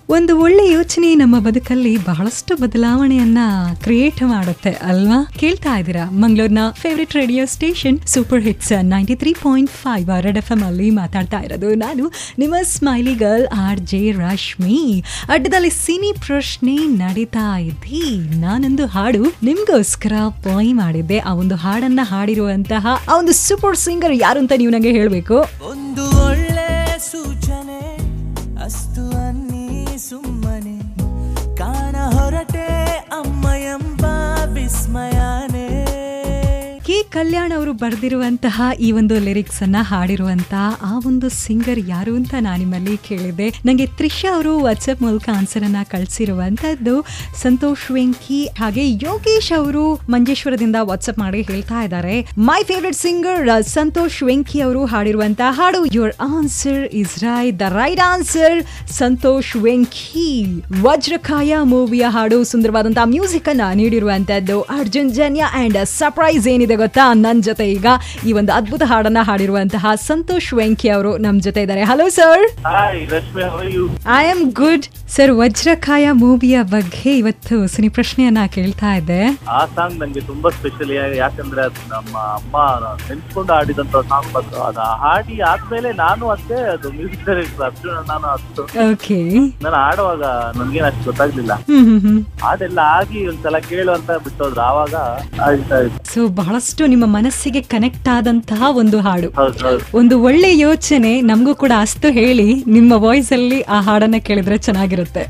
ಒಂದು ಒಳ್ಳೆ ಯೋಚನೆ ನಮ್ಮ ಬದುಕಲ್ಲಿ ಬಹಳಷ್ಟು ಬದಲಾವಣೆಯನ್ನ ಕ್ರಿಯೇಟ್ ಮಾಡುತ್ತೆ ಅಲ್ವಾ ಕೇಳ್ತಾ ಇದ್ದೀರಾ ಮಂಗಳೂರಿನ favourite radio station super hits ninety three point five red F M ಅಲ್ಲಿ ಮಾತಾಡ್ತಾ ಇರೋದು ನಾನು ನಿಮ್ಮ smiley girl R J Rashmi ಅಡ್ಡದಲ್ಲಿ ಸಿನಿ ಪ್ರಶ್ನೆ ನಡೀತಾ ಇದ್ದಿ ನಾನೊಂದು ಹಾಡು ನಿಮ್ಗೋಸ್ಕರ ಪಾಯ್ ಮಾಡಿದ್ದೆ ಆ ಒಂದು ಹಾಡನ್ನ ಹಾಡಿರುವಂತಹ ಆ ಒಂದು ಸೂಪರ್ ಸಿಂಗರ್ ಯಾರು ಅಂತ ನೀವು ನಂಗೆ ಹೇಳಬೇಕು ಒಂದು ಒಳ್ಳೆ ಸೂಚನೆ ಅಸ್ತು ಅನ್ನಿ ಸುಮ್ಮನೆ ಕಾಣ ಹೊರಟೆ ಅಮ್ಮ ಎಂಬ ವಿಸ್ಮಯನೇ ಕೆ ಕಲ್ಯಾಣ್ ಅವರು ಬರೆದಿರುವಂತಹ ಈ ಒಂದು ಲಿರಿಕ್ಸ್ ಅನ್ನ ಹಾಡಿರುವಂತಹ ಆ ಒಂದು ಸಿಂಗರ್ ಯಾರು ಅಂತ ನಾನು ನಿಮ್ಮಲ್ಲಿ ಕೇಳಿದೆ ನನಗೆ ತ್ರಿಷಾ ಅವರು ವಾಟ್ಸಪ್ ಮೂಲಕ ಆನ್ಸರ್ ಅನ್ನ ಕಳಿಸಿರುವಂತದ್ದು ಸಂತೋಷ್ ವೆಂಕಿ ಹಾಗೆ ಯೋಗೇಶ್ ಅವರು ಮಂಜೇಶ್ವರದಿಂದ ವಾಟ್ಸಪ್ ಮಾಡಿ ಹೇಳ್ತಾ ಇದ್ದಾರೆ my favourite singer Santhosh Venki ಅವರು ಹಾಡಿರುವಂತಹ ಹಾಡು your answer is right the right answer Santhosh Venki Vajrakaya ಮೂವಿಯ ಹಾಡು ಸುಂದರವಾದಂತಹ ಮ್ಯೂಸಿಕ್ ಅನ್ನ ನೀಡಿರುವಂತದ್ದು ಅರ್ಜುನ್ ಜನ್ಯ ಅಂಡ್ ಸರ್ಪ್ರೈಸ್ ಏನಿದೆ ಗೊತ್ತಾ ನನ್ ಜೊತೆ ಈಗ ಈ ಒಂದು ಅದ್ಭುತ ಹಾಡನ್ನ ಹಾಡಿರುವಂತಹ ಸಂತೋಷ್ ವೆಂಕಿ ಅವರು ನಮ್ ಜೊತೆ ಇದ್ದಾರೆ hello sir hi Rashmi how are you? I am good sir Vajrakaya ಮೂವಿಯ ಬಗ್ಗೆ ಇವತ್ತು ಸಿನಿ ಪ್ರಶ್ನೆಯನ್ನ ಕೇಳ್ತಾ ಇದ್ದೆ ಆ ಸಾಂಗ್ ನಂಗೆ ತುಂಬಾ ಸ್ಪೆಷಲ್ ಯಾಕಂದ್ರೆ ಅದು ನಮ್ಮ ಅಮ್ಮ ನೆನ್ಸ್ಕೊಂಡು ಆಡಿದಂತ ಸಾಂಗ್ ಬಂತು ಅದು ಹಾಡಿ ಆದ್ಮೇಲೆ ನಾನು ಅಷ್ಟೇ ಅದು ಮ್ಯೂಸಿಕ್ ಡೈರೆಕ್ಟರ್ ಅರ್ಜುನ್ ನಾನು ಅಷ್ಟು ಓಕೆ ನಾನು ಆಡುವಾಗ ನನ್ಗೇನು ಅಷ್ಟು ಗೊತ್ತಾಗ್ಲಿಲ್ಲ ಹ್ಮ್ ಹ್ಮ್ ಹ್ಮ್ ಹಾಡೆಲ್ಲ ಆಗಿ ಒಂದ್ಸಲ ಕೇಳು ಅಂತ ಬಿಟ್ಟೋದ್ರು ಆವಾಗ ಆಯ್ತು ಆಯ್ತು ಸೊ ಬಹಳಷ್ಟು ನಿಮ್ಮ ಮನಸ್ಸಿಗೆ ಕನೆಕ್ಟ್ ಆದಂತಹ ಒಂದು ಹಾಡು ಹೌದು ಹೌದು ಒಂದು ಒಳ್ಳೆ ಯೋಚನೆ ನಮಗೂ ಕೂಡ ಅಷ್ಟು ಹೇಳಿ ನಿಮ್ಮ ವಾಯ್ಸ್ ಅಲ್ಲಿ ಆ ಹಾಡನ್ನ ಕೇಳಿದ್ರೆ ಚೆನ್ನಾಗಿರುತ್ತೆ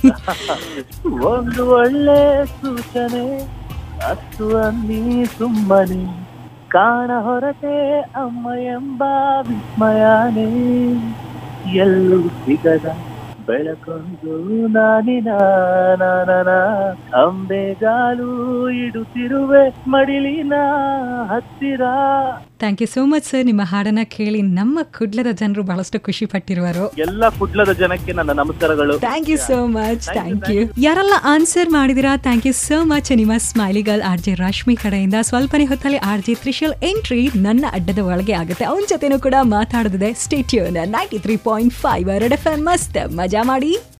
ಒಂದು ಒಳ್ಳೆ ಸೂಚನೆ ಅಷ್ಟು ಅನ್ನಿ ಸುಮ್ಮನೆ ಕಾಣ ಹೊರಟೆ ಅಮ್ಮ ಎಂಬ ವಿಸ್ಮಯನೇ ಎಲ್ಲೂ ಸಿಗದ ಬೆಳಕೊಂದು ನಾನಿನ ನಾನನ ಅಂಬೆಗಾಲು ಇಡುತ್ತಿರುವೆ ಮಡಿಲಿನ ಹತ್ತಿರ thank you so much sir ನಿಮ್ಮ ಹಾಡನ್ನ ಕೇಳಿ ನಮ್ಮ ಕುಡ್ಲದ ಜನರು ಬಹಳಷ್ಟು ಖುಷಿ ಪಟ್ಟಿರುವರು ಎಲ್ಲ ಕುಡ್ಲದ ಜನಕ್ಕೆ ನನ್ನ ನಮಸ್ಕಾರಗಳು thank you so much thank you ಯಾರೆಲ್ಲ ಆನ್ಸರ್ ಮಾಡಿದಿರಾ ಥ್ಯಾಂಕ್ ಯು ಸೋ ಮಚ್ ನಿಮ್ಮ smiley girl R J Rashmi ಕಡೆಯಿಂದ ಸ್ವಲ್ಪನೇ ಹೊತ್ತಲ್ಲಿ ಆರ್ ಜೆ ತ್ರಿಶಲ್ ಎಂಟ್ರಿ ನನ್ನ ಅಡ್ಡದ ಒಳಗೆ ಆಗುತ್ತೆ ಅವನ ಜೊತೆನೂ ಕೂಡ ಮಾತಾಡೋದಿದೆ stay tuned ninety three point five ಎರಡು ಎಫ್ ಮಸ್ತ್ ಮಜಾ ಮಾಡಿ